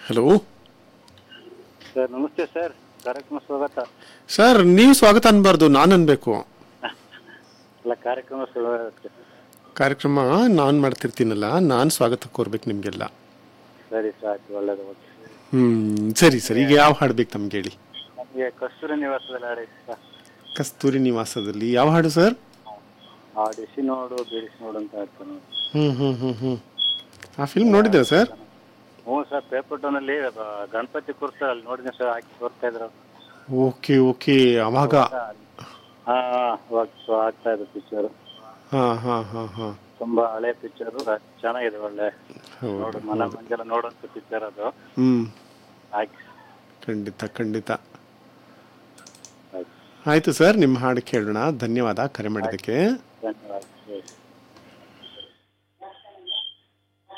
hello sir ನಮಸ್ತೆ sir ಕಾರ್ಯಕ್ರಮ ಸ್ವಾಗತ ಸರ್ ನೀವು ಸ್ವಾಗತ ಅನ್ಬಾರ್ದು ನಾನು ಅನ್ಬೇಕು ಅಲ್ಲ ಕಾರ್ಯಕ್ರಮ ಸ್ವಾಗತ ಕಾರ್ಯಕ್ರಮ ನಾನು ಮಾಡ್ತಿರ್ತೀನಲ್ಲ ನಾನು ಸ್ವಾಗತ ಕೋರ್ಬೇಕು ನಿಮಗೆಲ್ಲ ಸರಿ ಸಾಕು ಒಳ್ಳೇದು ಓಕೆ ಹ್ಮ್ ಸರಿ ಸರ್ ಈಗ ಯಾವ ಹಾಡು ಬೇಕು ನಮ್ಗೆ ಹೇಳಿ ನಮಗೆ ಕಸ್ತೂರಿ ನಿವಾಸದಲ್ಲಿ ಹಾಡಿ ಸರ್ ಕಸ್ತೂರಿ ನಿವಾಸದಲ್ಲಿ ಯಾವ ಹಾಡು ಸರ್ ಆಡಿಸಿ ನೋಡು ಬಿಡಿಸಿ ನೋಡು ಅಂತ ಹೇಳ್ತಾನೆ ಹ್ಮ್ ಹ್ಮ್ ಹ್ಮ್ ಹ್ಮ್ ಆ ಫಿಲ್ಮ್ ನೋಡಿದ್ದೀರಾ ಸರ್ ಹ್ಞೂ ಸರ್ ಪೇಪರ್ ಟೌನಲ್ಲಿ ಗಣಪತಿ ಕೂರ್ಸ್ತಾರೆ ಅಲ್ಲಿ ನೋಡಿದ್ನಿ ಸರ್ ಹಾಕಿ ತೋರ್ತಾ ಇದ್ರು ಓಕೆ ಓಕೆ ಅವಾಗ ಹಾ ಇವಾಗ ಆಗ್ತಾ ಇದೆ ಪಿಕ್ಚರ್ ಹಾ ಹಾ ಹಾ ಹಾ ತುಂಬಾ ಹಳೆ ಪಿಕ್ಚರ್ ಚೆನ್ನಾಗಿದೆ ಒಳ್ಳೆ ಹೌದು ನೋಡು ಮನ ಮಂಜೆಲ್ಲ ನೋಡುವಂತ ಪಿಕ್ಚರ್ ಅದು ಹ್ಮ್ ಹಾಕಿ ಖಂಡಿತ ಖಂಡಿತ ಆಯ್ತು ಆಯ್ತು ಸರ್ ನಿಮ್ಮ ಹಾಡು ಕೇಳೋಣ ಧನ್ಯವಾದ ಕರೆ ಮಾಡಿದ್ದಕ್ಕೆ ಧನ್ಯವಾದ